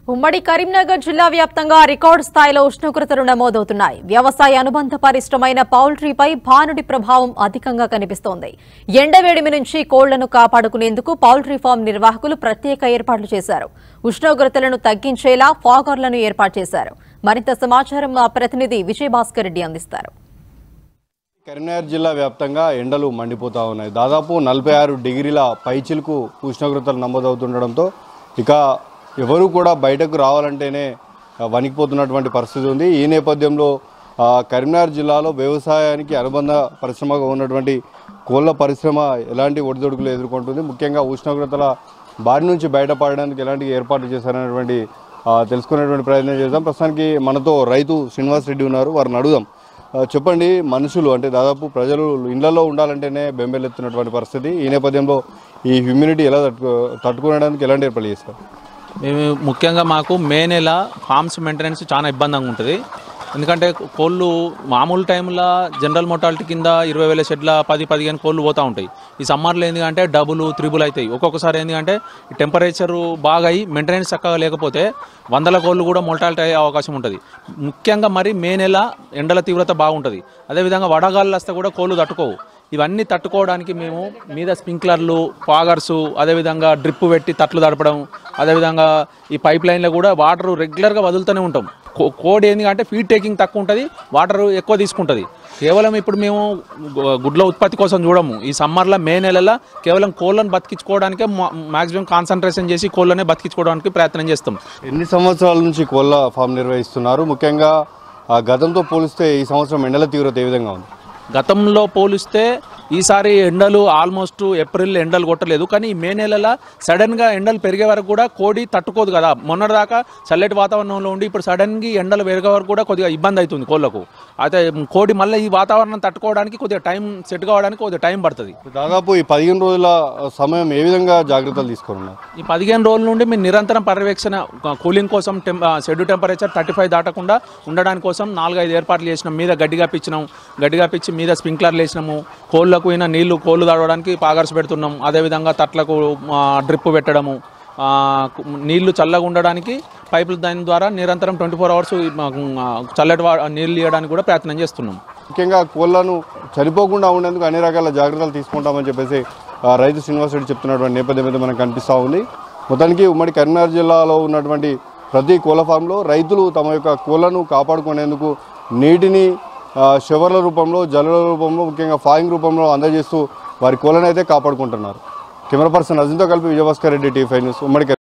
ఉమ్మడి కరీంనగర్ జిల్లా వ్యాప్తంగా రికార్డు స్థాయిలో ఉష్ణోగ్రతలు నమోదవుతున్నాయి వ్యవసాయ అనుబంధ పరిశ్రమైన పౌల్ట్రీపై భానుడి ప్రభావం అధికంగా కనిపిస్తోంది ఎండవేడిమి నుంచి కోళ్లను కాపాడుకునేందుకు పౌల్ట్రీ ఫామ్ నిర్వాహకులు ప్రత్యేక ఏర్పాట్లు చేశారు ఉష్ణోగ్రతలను తగ్గించేలా ఫాగర్లను ఏర్పాటు చేశారు మరింత సమాచారం మా ప్రతినిధి విజయభాస్కర్ రెడ్డి అందిస్తారు కరీంనగర్ జిల్లా వ్యాప్తంగా ఎండలు మండిపోతూ ఉన్నాయి దాదాపు నలభై ఆరు డిగ్రీల పైచిలకు ఉష్ణోగ్రతలు నమోదవుతుండడంతో ఇక ఎవరు కూడా బయటకు రావాలంటేనే ఆ, వణికిపోతున్నటువంటి పరిస్థితి ఉంది ఈ నేపథ్యంలో ఆ, కరీంనగర్ జిల్లాలో వ్యవసాయానికి అనుబంధ పరిశ్రమగా ఉన్నటువంటి కోళ్ళ పరిశ్రమ ఎలాంటి ఒడిదొడుకులు ఎదుర్కొంటుంది ముఖ్యంగా ఉష్ణోగ్రతల బారి నుంచి బయటపడడానికి ఎలాంటి ఏర్పాట్లు చేశారనేటువంటి ఆ, తెలుసుకునేటువంటి ప్రయత్నం చేద్దాం ప్రస్తుతానికి మనతో రైతు శ్రీనివాస్ రెడ్డి ఉన్నారు వారిని అడుగుదాం ఆ, చెప్పండి మనుషులు అంటే దాదాపు ప్రజలు ఇళ్లలో ఉండాలంటేనే బెంబెలెత్తున్నటువంటి పరిస్థితి ఈ నేపథ్యంలో ఈ హ్యూమిడిటీ ఎలా తట్టుకో తట్టుకోవడానికి ఎలాంటి ఏర్పాట్లు చేస్తారు మేము ముఖ్యంగా మాకు మే నెల ఫార్మ్స్ మెయింటెనెన్స్ చాలా ఇబ్బందిగా ఉంటుంది ఎందుకంటే కోళ్ళు మామూలు టైంలో జనరల్ మోటాలిటీ కింద ఇరవై వేల షెడ్ల పది పదిహేను కోళ్ళు పోతూ ఉంటాయి ఈ సమ్మర్లో ఏంటంటే డబుల్ త్రిబుల్ అవుతాయి ఒక్కొక్కసారి ఏంటంటే టెంపరేచర్ బాగా అయ్యి మెయింటెనెన్స్ చక్కగా లేకపోతే వందల కోళ్ళు కూడా మొల్టాలిటీ అయ్యే అవకాశం ఉంటుంది ముఖ్యంగా మరి మే నెల ఎండల తీవ్రత బాగుంటుంది అదేవిధంగా వడగాళ్ళు వస్తే కూడా కోళ్ళు తట్టుకోవు ఇవన్నీ తట్టుకోవడానికి మేము మీద స్ప్రింక్లర్లు ఫాగర్సు అదేవిధంగా డ్రిప్ పెట్టి తట్లు తడపడం అదేవిధంగా ఈ పైప్ లైన్లో కూడా వాటర్ రెగ్యులర్గా వదులుతూనే ఉంటాం కో- కోడి ఏంది అంటే ఫీడ్ టేకింగ్ తక్కువ ఉంటుంది వాటర్ ఎక్కువ తీసుకుంటుంది కేవలం ఇప్పుడు మేము గు- గుడ్ల ఉత్పత్తి కోసం చూడము ఈ సమ్మర్లో మే నెలలో కేవలం కోళ్ళను బతికించుకోవడానికే మాక్సిమం కాన్సన్ట్రేషన్ చేసి కోళ్ళనే బతికించుకోవడానికి ప్రయత్నం చేస్తాం ఎన్ని సంవత్సరాల నుంచి కోళ్ళ ఫామ్ నిర్వహిస్తున్నారు ముఖ్యంగా ఆ, గతంతో పోలిస్తే ఈ సంవత్సరం ఎండల తీవ్రత ఏ విధంగా ఉంది గతంలో పోలిస్తే ఈసారి ఎండలు ఆల్మోస్ట్ ఏప్రిల్ ఎండలు కొట్టలేదు కానీ ఈ మే నెలలో సడన్గా ఎండలు పెరిగే వరకు కూడా కోడి తట్టుకోదు కదా మొన్నటిదాకా చల్లటి వాతావరణంలో ఉండి ఇప్పుడు సడన్గా ఎండలు పెరిగే వరకు కూడా కొద్దిగా ఇబ్బంది అవుతుంది కోళ్ళకు అయితే కోడి మళ్ళీ ఈ వాతావరణం తట్టుకోవడానికి కొద్దిగా టైం సెట్ కావడానికి కొద్దిగా టైం పడుతుంది దాదాపు ఈ పదిహేను రోజుల సమయం ఏ విధంగా జాగ్రత్తలు తీసుకున్నారు ఈ పదిహేను రోజుల నుండి మేము నిరంతరం పర్యవేక్షణ కూలింగ్ కోసం టెం షెడ్యూ టెంపరేచర్ థర్టీ ఫైవ్ దాటకుండా ఉండడానికి కోసం నాలుగైదు ఏర్పాట్లు చేసినాం మీద గడ్డిగా పిచ్చినాం గడ్డిగా పిచ్చి మీద స్ప్రింక్లర్లు వేసినాము కోళ్ళకు అయినా నీళ్లు కోళ్ళు తాగడానికి పాగర్స్ పెడుతున్నాం అదేవిధంగా తట్లకు డ్రిప్ పెట్టడము ఆ, కు- నీళ్లు చల్లగా ఉండడానికి పైపుల దాని ద్వారా నిరంతరం ట్వంటీ ఫోర్ అవర్స్ చల్లటి వా- నీళ్ళు ఇవ్వడానికి కూడా ప్రయత్నం చేస్తున్నాం ముఖ్యంగా కోళ్ళను చనిపోకుండా ఉండేందుకు అన్ని రకాల జాగ్రత్తలు తీసుకుంటామని చెప్పేసి ఆ, రైతు శ్రీనివాస్ రెడ్డి చెప్తున్నటువంటి నేపథ్యం అయితే మనకు కనిపిస్తూ ఉంది మొత్తానికి ఉమ్మడి కరీంనగర్ జిల్లాలో ఉన్నటువంటి ప్రతి కోళ్ళ ఫామ్లో రైతులు తమ యొక్క కోళ్ళను కాపాడుకునేందుకు నీటిని ఆ, షవర్ల రూపంలో జల రూపంలో ముఖ్యంగా ఫాయింగ్ రూపంలో అందజేస్తూ వారి కోళ్ళను అయితే కాపాడుకుంటున్నారు కెమెరా పర్సన్ అజింతో కలిపి Vijayabhaskar Reddy T five news ఉమ్మడి